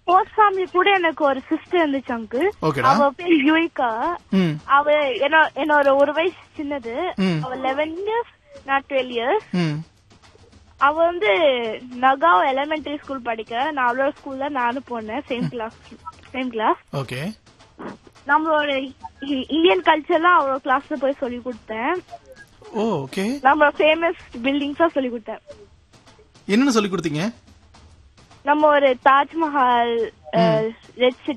Post family கூட எனக்கு ஒரு சிஸ்டர் இருந்துச்சு அங்கிள் ஓகேடா அவ பேர் யுவிகா ம் அவ என்ன- என்னோட ஒரு வயசு சின்னது ம். அவ லெவன் இயர்ஸ் நான் டுவெல் இயர்ஸ் ம் அவ வந்து நகாவ் எலிமெண்டரி ஸ்கூல் படிக்க நான் அவளோட ஸ்கூல்ல நானும் போனேன் same class same class okay நம்மளோட இ- இந்தியன் கல்ச்சர்லாம் அவளோட கிளாஸ்ல போய் சொல்லி கொடுத்தேன் ஓ ஓகே நம்மளோட ஃபேமஸ் பில்டிங்ஸா சொல்லி கொடுத்தேன் என்னன்னு சொல்லி கொடுத்தீங்க நம்ம ஒரு தாஜ்மஹால் ரெட்